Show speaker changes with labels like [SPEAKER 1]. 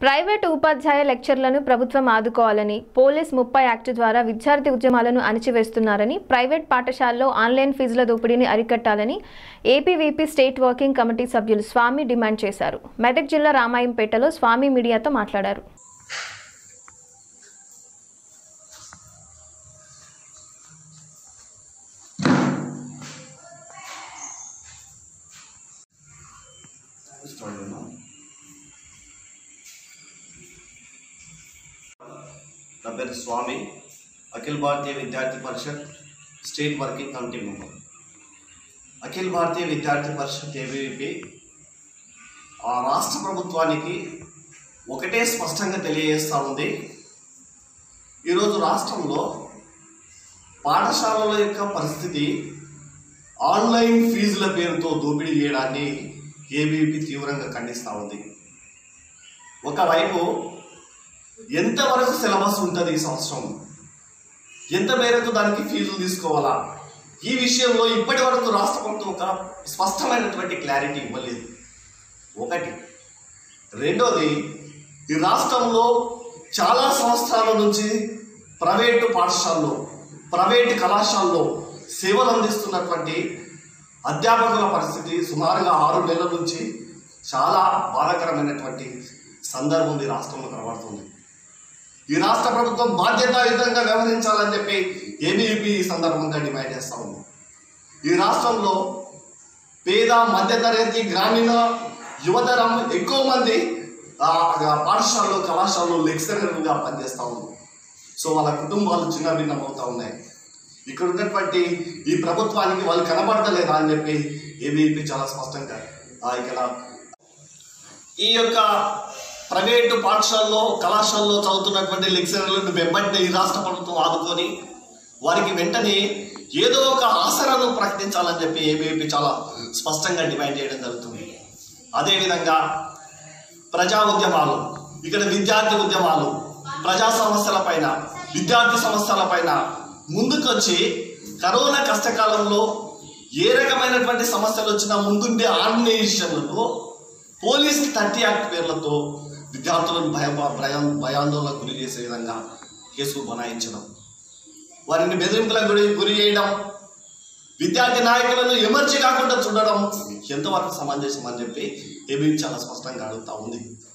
[SPEAKER 1] Private ఉపాధ్యాయ లెక్చర్లను ప్రభుత్వం ఆదుకోవాలని పోలీస్ ముప్పై యాక్ట్ ద్వారా విద్యార్థి ఉద్యమాలను అణిచివేస్తున్నారని ప్రైవేట్ పాఠశాలలో ఆన్లైన్ ఫీజుల దోపిడీని అరికట్టాలని ఏపీవీపీ స్టేట్ వర్కింగ్ కమిటీ సభ్యులు స్వామి డిమాండ్ చేశారు మెదక్ జిల్లా రామాయంపేటలో స్వామి మీడియాతో మాట్లాడారు
[SPEAKER 2] Start it now. నా పేరు స్వామి Akhil Bharatiya Vidyarthi Parishad state working committee member Akhil Bharatiya Vidyarthi Parishad ABVP ఆ రాష్ట్ర ప్రభుత్వానికి ఒకటే స్పష్టంగా తెలియజేస్తూ ఉంది ఈరోజు రాష్ట్రంలో పాఠశాలల యొక్క పరిస్థితి ఆన్లైన్ ఫీజుల పేరుతో దోపిడీ చేయడాన్ని ఏబీవీపీ తీవ్రంగా ఖండిస్తూ ఉంది ఒకవైపు ఎంతవరకు సిలబస్ ఉంటుంది ఈ సంవత్సరం ఎంత మేరకు దానికి ఫీజులు తీసుకోవాలా ఈ విషయంలో ఇప్పటి వరకు రాష్ట్ర ప్రభుత్వం ఒక స్పష్టమైనటువంటి క్లారిటీ ఇవ్వలేదు ఒకటి రెండోది ఈ రాష్ట్రంలో చాలా సంవత్సరాల నుంచి ప్రైవేటు పాఠశాలలో ప్రైవేటు కళాశాలలో సేవలు అందిస్తున్నటువంటి అధ్యాపకుల పరిస్థితి సుమారుగా ఆరు నెలల నుంచి చాలా బాధాకరమైనటువంటి సందర్భం ఈ రాష్ట్రంలో కనబడుతుంది ఈ రాష్ట్ర ప్రభుత్వం బాధ్యతాయుతంగా వ్యవహరించాలని చెప్పి ఏబీవీపీ ఈ సందర్భంగా డిమాండ్ చేస్తా ఉంది ఈ రాష్ట్రంలో పేద మధ్యతరగతి గ్రామీణ యువతరం ఎక్కువ మంది ఆ, ఆ పాఠశాలలో కళాశాలలో లెక్చరర్గా పనిచేస్తూ ఉంది సో వాళ్ళ కుటుంబాలు చిన్న భిన్నం అవుతా ఉన్నాయి ఇక్కడ ఉన్నటువంటి ఈ ప్రభుత్వానికి వాళ్ళు కనబడతలేదా అని చెప్పి ఏబీవీపీ చాలా స్పష్టంగా ఆ, ఇక్కడ ఈ యొక్క ప్రైవేటు పాఠశాలలో కళాశాలలో చదువుతున్నటువంటి లెక్చరర్లను వెంబడిన ఈ రాష్ట్ర ప్రభుత్వం ఆదుకొని వారికి వెంటనే ఏదో ఒక ఆసరాను ప్రకటించాలని చెప్పి ఏబీవీపీ చాలా స్పష్టంగా డిమాండ్ చేయడం జరుగుతుంది అదేవిధంగా ప్రజా ఉద్యమాలు ఇక్కడ విద్యార్థి ఉద్యమాలు ప్రజా సమస్యల పైన విద్యార్థి సమస్యల పైన ముందుకొచ్చి కరోనా కష్టకాలంలో ఏ రకమైనటువంటి సమస్యలు వచ్చినా ముందుండే ఆర్గనైజేషన్లను పోలీస్ థర్టీ యాక్ట్ పేర్లతో విద్యార్థులను భయ భయం భయాందోళనకు గురి చేసే విధంగా కేసులు బనాయించడం వారిని బెదిరింపులకు గురి గురి చేయడం విద్యార్థి నాయకులను ఎమర్జీ కాకుండా చూడడం ఎంతవరకు సమంజసం అని చెప్పి ఏబీ చాలా స్పష్టంగా అడుగుతా ఉంది